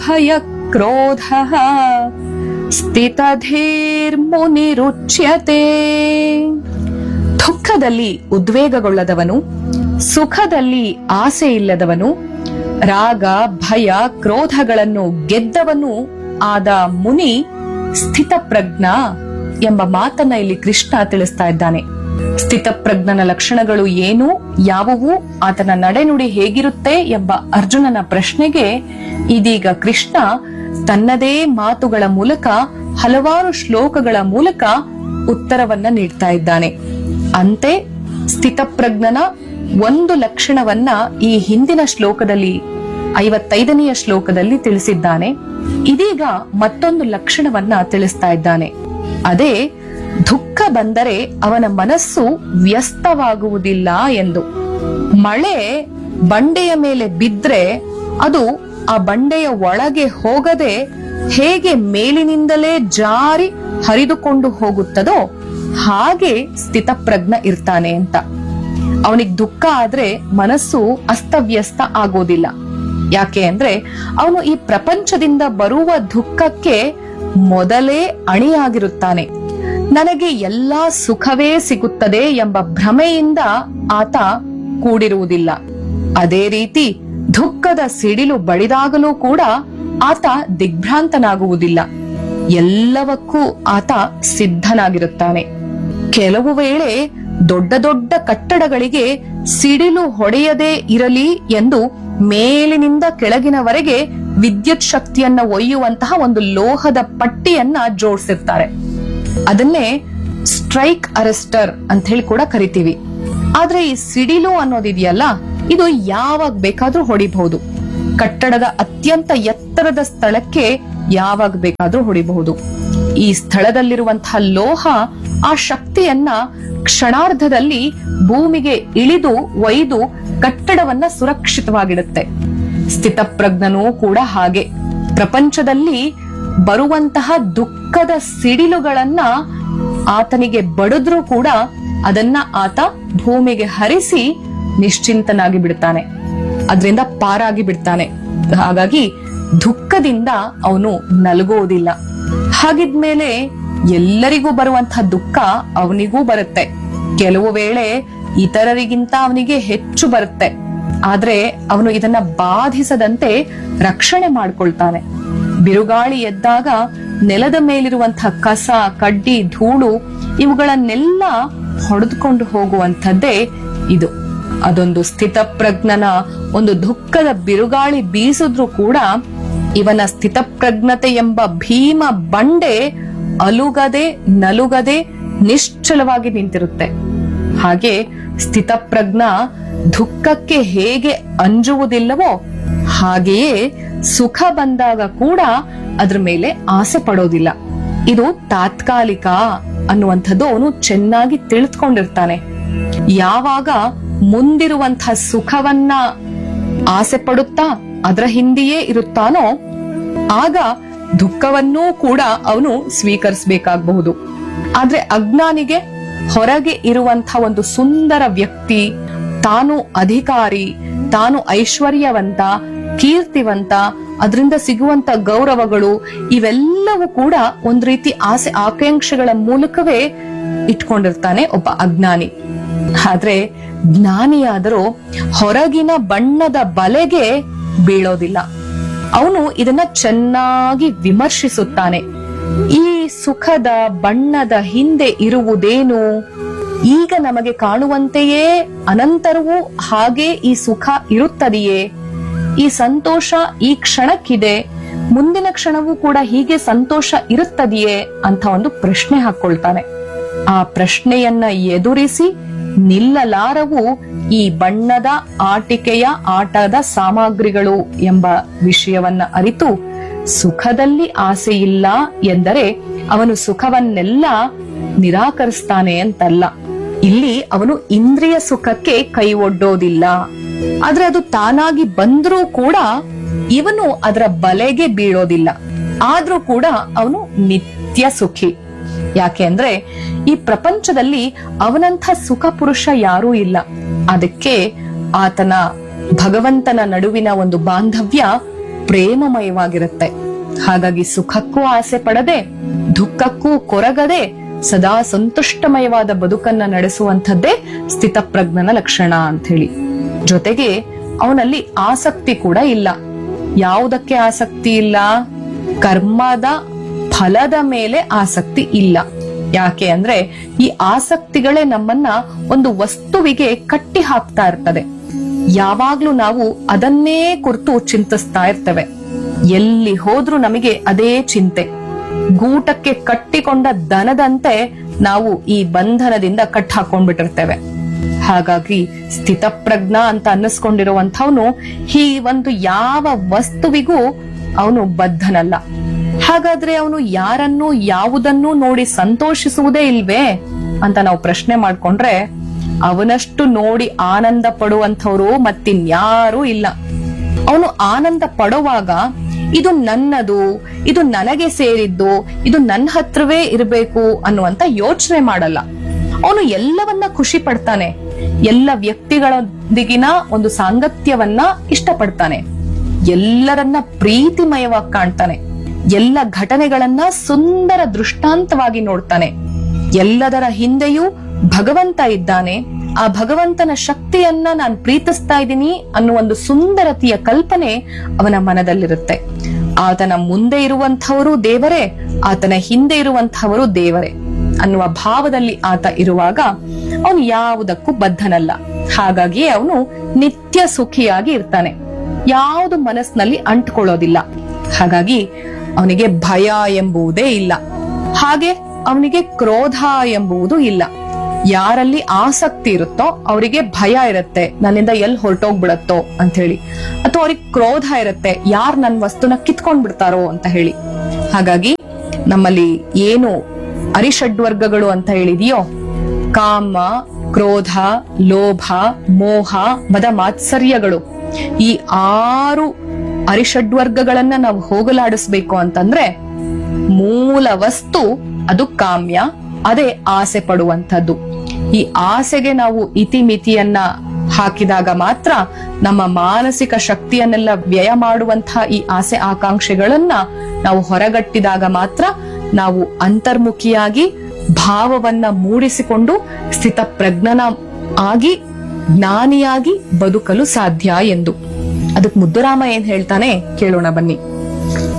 ಭಯ ಕ್ರೋಧ ಸ್ಥಿತಧೀರ್ಮುನಿರುಚ್ಯತೆ ದುಃಖದಲ್ಲಿ ಉದ್ವೇಗಗೊಳ್ಳದವನು ಸುಖದಲ್ಲಿ ಆಸೆ ಇಲ್ಲದವನು ರಾಗ ಭಯ ಕ್ರೋಧಗಳನ್ನು ಗೆದ್ದವನು ಆದ ಮುನಿ ಸ್ಥಿತಪ್ರಜ್ಞ ಎಂಬ ಮಾತನ್ನ ಇಲ್ಲಿ ಕೃಷ್ಣ ತಿಳಿಸ್ತಾ ಇದ್ದಾನೆ ಸ್ಥಿತಪ್ರಜ್ಞನ ಲಕ್ಷಣಗಳು ಏನು ಯಾವುವು ಆತನ ನಡೆನುಡಿ ಹೇಗಿರುತ್ತೆ ಎಂಬ ಅರ್ಜುನನ ಪ್ರಶ್ನೆಗೆ ಇದೀಗ ಕೃಷ್ಣ ತನ್ನದೇ ಮಾತುಗಳ ಮೂಲಕ ಹಲವಾರು ಶ್ಲೋಕಗಳ ಮೂಲಕ ಉತ್ತರವನ್ನ ನೀಡ್ತಾ ಇದ್ದಾನೆ ಅಂತೆ ಸ್ಥಿತಪ್ರಜ್ಞನ ಒಂದು ಲಕ್ಷಣವನ್ನ ಈ ಹಿಂದಿನ ಶ್ಲೋಕದಲ್ಲಿ ಐವತ್ತೈದನೆಯ ಶ್ಲೋಕದಲ್ಲಿ ತಿಳಿಸಿದ್ದಾನೆ ಇದೀಗ ಮತ್ತೊಂದು ಲಕ್ಷಣವನ್ನ ತಿಳಿಸ್ತಾ ಇದ್ದಾನೆ ಅದೇ ದುಃಖ ಬಂದರೆ ಅವನ ಮನಸ್ಸು ವ್ಯಸ್ತವಾಗುವುದಿಲ್ಲ ಎಂದು ಮಳೆ ಬಂಡೆಯ ಮೇಲೆ ಬಿದ್ರೆ ಅದು ಆ ಬಂಡೆಯ ಒಳಗೆ ಹೋಗದೆ ಹೇಗೆ ಮೇಲಿನಿಂದಲೇ ಜಾರಿ ಹರಿದುಕೊಂಡು ಹೋಗುತ್ತದೋ ಹಾಗೆ ಸ್ಥಿತಪ್ರಜ್ಞ ಇರ್ತಾನೆ ಅಂತ ಅವನಿಗೆ ದುಃಖ ಆದ್ರೆ ಮನಸ್ಸು ಅಸ್ತವ್ಯಸ್ತ ಆಗೋದಿಲ್ಲ ಯಾಕೆ ಅಂದ್ರೆ ಅವನು ಈ ಪ್ರಪಂಚದಿಂದ ಬರುವ ದುಃಖಕ್ಕೆ ಮೊದಲೇ ಅಣಿಯಾಗಿರುತ್ತಾನೆ ನನಗೆ ಎಲ್ಲಾ ಸುಖವೇ ಸಿಗುತ್ತದೆ ಎಂಬ ಭ್ರಮೆಯಿಂದ ಆತ ಕೂಡಿರುವುದಿಲ್ಲ ಅದೇ ರೀತಿ ದುಃಖದ ಸಿಡಿಲು ಬಡಿದಾಗಲೂ ಕೂಡ ಆತ ದಿಗ್ಭ್ರಾಂತನಾಗುವುದಿಲ್ಲ ಎಲ್ಲವಕ್ಕೂ ಆತ ಸಿದ್ಧನಾಗಿರುತ್ತಾನೆ ಕೆಲವು ವೇಳೆ ದೊಡ್ಡ ದೊಡ್ಡ ಕಟ್ಟಡಗಳಿಗೆ ಸಿಡಿಲು ಹೊಡೆಯದೇ ಇರಲಿ ಎಂದು ಮೇಲಿನಿಂದ ಕೆಳಗಿನವರೆಗೆ ವಿದ್ಯುತ್ ಶಕ್ತಿಯನ್ನ ಒಯ್ಯುವಂತಹ ಒಂದು ಲೋಹದ ಪಟ್ಟಿಯನ್ನ ಜೋಡಿಸಿರ್ತಾರೆ ಅದನ್ನೇ ಸ್ಟ್ರೈಕ್ ಅರೆಸ್ಟರ್ ಅಂತ ಹೇಳಿ ಕೂಡ ಕರಿತೀವಿ ಆದ್ರೆ ಈ ಸಿಡಿಲು ಅನ್ನೋದಿದೆಯಲ್ಲ ಇದು ಯಾವಾಗ ಬೇಕಾದ್ರೂ ಹೊಡಿಬಹುದು ಕಟ್ಟಡದ ಅತ್ಯಂತ ಎತ್ತರದ ಸ್ಥಳಕ್ಕೆ ಯಾವಾಗ ಬೇಕಾದ್ರೂ ಹೊಡಿಬಹುದು ಈ ಸ್ಥಳದಲ್ಲಿರುವಂತಹ ಲೋಹ ಆ ಶಕ್ತಿಯನ್ನ ಕ್ಷಣಾರ್ಧದಲ್ಲಿ ಭೂಮಿಗೆ ಇಳಿದು ಒಯ್ದು ಕಟ್ಟಡವನ್ನ ಸುರಕ್ಷಿತವಾಗಿಡುತ್ತೆ ಸ್ಥಿತಪ್ರಜ್ಞನೂ ಕೂಡ ಹಾಗೆ ಪ್ರಪಂಚದಲ್ಲಿ ಬರುವಂತಹ ದುಃಖದ ಸಿಡಿಲುಗಳನ್ನ ಆತನಿಗೆ ಬಡಿದ್ರೂ ಕೂಡ ಅದನ್ನ ಆತ ಭೂಮಿಗೆ ಹರಿಸಿ ನಿಶ್ಚಿಂತನಾಗಿ ಬಿಡ್ತಾನೆ ಅದರಿಂದ ಪಾರಾಗಿ ಬಿಡ್ತಾನೆ ಹಾಗಾಗಿ ದುಃಖದಿಂದ ಅವನು ನಲಗೋದಿಲ್ಲ ಹಾಗಿದ್ಮೇಲೆ ಎಲ್ಲರಿಗೂ ಬರುವಂತಹ ದುಃಖ ಅವನಿಗೂ ಬರುತ್ತೆ ಕೆಲವು ವೇಳೆ ಇತರರಿಗಿಂತ ಅವನಿಗೆ ಹೆಚ್ಚು ಬರುತ್ತೆ ಆದ್ರೆ ಅವನು ಇದನ್ನ ಬಾಧಿಸದಂತೆ ರಕ್ಷಣೆ ಮಾಡ್ಕೊಳ್ತಾನೆ ಬಿರುಗಾಳಿ ಎದ್ದಾಗ ನೆಲದ ಮೇಲಿರುವಂತಹ ಕಸ ಕಡ್ಡಿ ಧೂಳು ಇವುಗಳನ್ನೆಲ್ಲ ಹೊಡೆದುಕೊಂಡು ಹೋಗುವಂಥದ್ದೇ ಇದು ಅದೊಂದು ಸ್ಥಿತಪ್ರಜ್ಞನ ಒಂದು ದುಃಖದ ಬಿರುಗಾಳಿ ಬೀಸಿದ್ರು ಕೂಡ ಇವನ ಸ್ಥಿತಪ್ರಜ್ಞತೆ ಎಂಬ ಭೀಮ ಬಂಡೆ ಅಲುಗದೆ ನಲುಗದೆ ನಿಶ್ಚಲವಾಗಿ ನಿಂತಿರುತ್ತೆ ಹಾಗೆ ಸ್ಥಿತಪ್ರಜ್ಞ ದುಃಖಕ್ಕೆ ಹೇಗೆ ಅಂಜುವುದಿಲ್ಲವೋ ಹಾಗೆಯೇ ಸುಖ ಬಂದಾಗ ಕೂಡ ಅದ್ರ ಮೇಲೆ ಆಸೆ ಪಡೋದಿಲ್ಲ ಇದು ತಾತ್ಕಾಲಿಕ ಅನ್ನುವಂಥದ್ದು ಅವನು ಚೆನ್ನಾಗಿ ತಿಳಿದುಕೊಂಡಿರ್ತಾನೆ ಯಾವಾಗ ಮುಂದಿರುವಂತಹ ಸುಖವನ್ನ ಆಸೆ ಪಡುತ್ತಾ ಅದರ ಹಿಂದೆಯೇ ಇರುತ್ತಾನೋ ಆಗ ದುಃಖವನ್ನೂ ಕೂಡ ಅವನು ಸ್ವೀಕರಿಸಬೇಕಾಗಬಹುದು ಆದ್ರೆ ಅಜ್ಞಾನಿಗೆ ಹೊರಗೆ ಇರುವಂತಹ ಒಂದು ಸುಂದರ ವ್ಯಕ್ತಿ ತಾನು ಅಧಿಕಾರಿ ತಾನು ಐಶ್ವರ್ಯವಂತ ಕೀರ್ತಿವಂತ ಅದರಿಂದ ಸಿಗುವಂತ ಗೌರವಗಳು ಇವೆಲ್ಲವೂ ಕೂಡ ಒಂದು ರೀತಿ ಆಸೆ ಆಕಾಂಕ್ಷೆಗಳ ಮೂಲಕವೇ ಇಟ್ಕೊಂಡಿರ್ತಾನೆ ಒಬ್ಬ ಅಜ್ಞಾನಿ ಆದ್ರೆ ಜ್ಞಾನಿಯಾದರೂ ಹೊರಗಿನ ಬಣ್ಣದ ಬಲೆಗೆ ಬೀಳೋದಿಲ್ಲ ಅವನು ಇದನ್ನ ಚೆನ್ನಾಗಿ ವಿಮರ್ಶಿಸುತ್ತಾನೆ ಈ ಸುಖದ ಬಣ್ಣದ ಹಿಂದೆ ಇರುವುದೇನು ಈಗ ನಮಗೆ ಕಾಣುವಂತೆಯೇ ಅನಂತರವೂ ಹಾಗೆ ಈ ಸುಖ ಇರುತ್ತದೆಯೇ ಈ ಸಂತೋಷ ಈ ಕ್ಷಣಕ್ಕಿದೆ ಮುಂದಿನ ಕ್ಷಣವೂ ಕೂಡ ಹೀಗೆ ಸಂತೋಷ ಇರುತ್ತದೆಯೇ ಅಂತ ಒಂದು ಪ್ರಶ್ನೆ ಹಾಕೊಳ್ತಾನೆ ಆ ಪ್ರಶ್ನೆಯನ್ನ ಎದುರಿಸಿ ನಿಲ್ಲಲಾರವು ಈ ಬಣ್ಣದ ಆಟಿಕೆಯ ಆಟದ ಸಾಮಗ್ರಿಗಳು ಎಂಬ ವಿಷಯವನ್ನ ಅರಿತು ಸುಖದಲ್ಲಿ ಆಸೆ ಇಲ್ಲ ಎಂದರೆ ಅವನು ಸುಖವನ್ನೆಲ್ಲ ನಿರಾಕರಿಸ್ತಾನೆ ಅಂತಲ್ಲ ಇಲ್ಲಿ ಅವನು ಇಂದ್ರಿಯ ಸುಖಕ್ಕೆ ಕೈ ಒಡ್ಡೋದಿಲ್ಲ ಆದ್ರೆ ಅದು ತಾನಾಗಿ ಬಂದ್ರೂ ಕೂಡ ಇವನು ಅದರ ಬಲೆಗೆ ಬೀಳೋದಿಲ್ಲ ಆದ್ರೂ ಕೂಡ ಅವನು ನಿತ್ಯ ಸುಖಿ ಯಾಕೆ ಅಂದ್ರೆ ಈ ಪ್ರಪಂಚದಲ್ಲಿ ಅವನಂಥ ಸುಖ ಪುರುಷ ಯಾರೂ ಇಲ್ಲ ಅದಕ್ಕೆ ಆತನ ಭಗವಂತನ ನಡುವಿನ ಒಂದು ಬಾಂಧವ್ಯ ಪ್ರೇಮಮಯವಾಗಿರುತ್ತೆ ಹಾಗಾಗಿ ಸುಖಕ್ಕೂ ಆಸೆ ಪಡದೆ ದುಃಖಕ್ಕೂ ಕೊರಗದೆ ಸದಾ ಸಂತುಷ್ಟಮಯವಾದ ಬದುಕನ್ನ ನಡೆಸುವಂಥದ್ದೇ ಸ್ಥಿತಪ್ರಜ್ಞನ ಲಕ್ಷಣ ಅಂತ ಹೇಳಿ ಜೊತೆಗೆ ಅವನಲ್ಲಿ ಆಸಕ್ತಿ ಕೂಡ ಇಲ್ಲ ಯಾವುದಕ್ಕೆ ಆಸಕ್ತಿ ಇಲ್ಲ ಕರ್ಮದ ಫಲದ ಮೇಲೆ ಆಸಕ್ತಿ ಇಲ್ಲ ಯಾಕೆ ಅಂದ್ರೆ ಈ ಆಸಕ್ತಿಗಳೇ ನಮ್ಮನ್ನ ಒಂದು ವಸ್ತುವಿಗೆ ಕಟ್ಟಿ ಹಾಕ್ತಾ ಇರ್ತದೆ ಯಾವಾಗ್ಲೂ ನಾವು ಅದನ್ನೇ ಕುರಿತು ಚಿಂತಿಸ್ತಾ ಇರ್ತೇವೆ ಎಲ್ಲಿ ಹೋದ್ರೂ ನಮಗೆ ಅದೇ ಚಿಂತೆ ಗೂಟಕ್ಕೆ ಕಟ್ಟಿಕೊಂಡ ದನದಂತೆ ನಾವು ಈ ಬಂಧನದಿಂದ ಕಟ್ ಹಾಕೊಂಡ್ಬಿಟ್ಟಿರ್ತೇವೆ ಹಾಗಾಗಿ ಸ್ಥಿತಪ್ರಜ್ಞ ಅಂತ ಅನ್ನಿಸ್ಕೊಂಡಿರುವಂಥವನು ಈ ಒಂದು ಯಾವ ವಸ್ತುವಿಗೂ ಅವನು ಬದ್ಧನಲ್ಲ ಹಾಗಾದ್ರೆ ಅವನು ಯಾರನ್ನು ಯಾವುದನ್ನು ನೋಡಿ ಸಂತೋಷಿಸುವುದೇ ಇಲ್ವೇ ಅಂತ ನಾವು ಪ್ರಶ್ನೆ ಮಾಡ್ಕೊಂಡ್ರೆ ಅವನಷ್ಟು ನೋಡಿ ಆನಂದ ಪಡುವಂಥವ್ರು ಮತ್ತಿನ್ಯಾರೂ ಇಲ್ಲ ಅವನು ಆನಂದ ಪಡುವಾಗ ಇದು ನನ್ನದು ಇದು ನನಗೆ ಸೇರಿದ್ದು ಇದು ನನ್ನ ಹತ್ರವೇ ಇರಬೇಕು ಅನ್ನುವಂತ ಯೋಚನೆ ಮಾಡಲ್ಲ ಅವನು ಎಲ್ಲವನ್ನ ಖುಷಿ ಪಡ್ತಾನೆ ಎಲ್ಲ ವ್ಯಕ್ತಿಗಳೊಂದಿಗಿನ ಒಂದು ಸಾಂಗತ್ಯವನ್ನ ಇಷ್ಟಪಡ್ತಾನೆ ಎಲ್ಲರನ್ನ ಪ್ರೀತಿಮಯವಾಗಿ ಕಾಣ್ತಾನೆ ಎಲ್ಲ ಘಟನೆಗಳನ್ನ ಸುಂದರ ದೃಷ್ಟಾಂತವಾಗಿ ನೋಡ್ತಾನೆ ಎಲ್ಲದರ ಹಿಂದೆಯೂ ಭಗವಂತ ಇದ್ದಾನೆ ಆ ಭಗವಂತನ ಶಕ್ತಿಯನ್ನ ನಾನು ಪ್ರೀತಿಸ್ತಾ ಇದ್ದೀನಿ ಅನ್ನುವ ಒಂದು ಸುಂದರತೆಯ ಕಲ್ಪನೆ ಅವನ ಮನದಲ್ಲಿರುತ್ತೆ ಆತನ ಮುಂದೆ ಇರುವಂಥವರು ದೇವರೇ ಆತನ ಹಿಂದೆ ಇರುವಂಥವರು ದೇವರೇ ಅನ್ನುವ ಭಾವದಲ್ಲಿ ಆತ ಇರುವಾಗ ಅವನು ಯಾವುದಕ್ಕೂ ಬದ್ಧನಲ್ಲ ಹಾಗಾಗಿ ಅವನು ನಿತ್ಯ ಸುಖಿಯಾಗಿ ಇರ್ತಾನೆ ಯಾವುದು ಮನಸ್ಸಿನಲ್ಲಿ ಅಂಟ್ಕೊಳ್ಳೋದಿಲ್ಲ ಹಾಗಾಗಿ ಅವನಿಗೆ ಭಯ ಎಂಬುವುದೇ ಇಲ್ಲ ಹಾಗೆ ಅವನಿಗೆ ಕ್ರೋಧ ಎಂಬುವುದು ಇಲ್ಲ ಯಾರಲ್ಲಿ ಆಸಕ್ತಿ ಇರುತ್ತೋ ಅವರಿಗೆ ಭಯ ಇರುತ್ತೆ ನನ್ನಿಂದ ಎಲ್ಲಿ ಹೊರಟೋಗ್ಬಿಡತ್ತೋ ಅಂತ ಹೇಳಿ ಅಥವಾ ಅವ್ರಿಗೆ ಕ್ರೋಧ ಇರುತ್ತೆ ಯಾರ್ ನನ್ ವಸ್ತುನ ಕಿತ್ಕೊಂಡ್ ಬಿಡ್ತಾರೋ ಅಂತ ಹೇಳಿ ಹಾಗಾಗಿ ನಮ್ಮಲ್ಲಿ ಏನು ಅರಿಷಡ್ವರ್ಗಗಳು ಅಂತ ಹೇಳಿದೆಯೋ ಕಾಮ ಕ್ರೋಧ ಲೋಭ ಮೋಹ ಮದ ಮಾತ್ಸರ್ಯಗಳು ಈ ಆರು ಅರಿಷಡ್ವರ್ಗಗಳನ್ನ ನಾವು ಹೋಗಲಾಡಿಸ್ಬೇಕು ಅಂತಂದ್ರೆ ಮೂಲ ವಸ್ತು ಅದು ಕಾಮ್ಯ ಅದೇ ಆಸೆ ಪಡುವಂಥದ್ದು ಈ ಆಸೆಗೆ ನಾವು ಇತಿಮಿತಿಯನ್ನ ಹಾಕಿದಾಗ ಮಾತ್ರ ನಮ್ಮ ಮಾನಸಿಕ ಶಕ್ತಿಯನ್ನೆಲ್ಲ ವ್ಯಯ ಮಾಡುವಂತಹ ಈ ಆಸೆ ಆಕಾಂಕ್ಷೆಗಳನ್ನ ನಾವು ಹೊರಗಟ್ಟಿದಾಗ ಮಾತ್ರ ನಾವು ಅಂತರ್ಮುಖಿಯಾಗಿ ಭಾವವನ್ನ ಮೂಡಿಸಿಕೊಂಡು ಸ್ಥಿತಪ್ರಜ್ಞನ ಆಗಿ ಜ್ಞಾನಿಯಾಗಿ ಬದುಕಲು ಸಾಧ್ಯ ಎಂದು ಅದಕ್ಕೆ ಮುದ್ದುರಾಮ ಏನ್ ಹೇಳ್ತಾನೆ ಕೇಳೋಣ ಬನ್ನಿ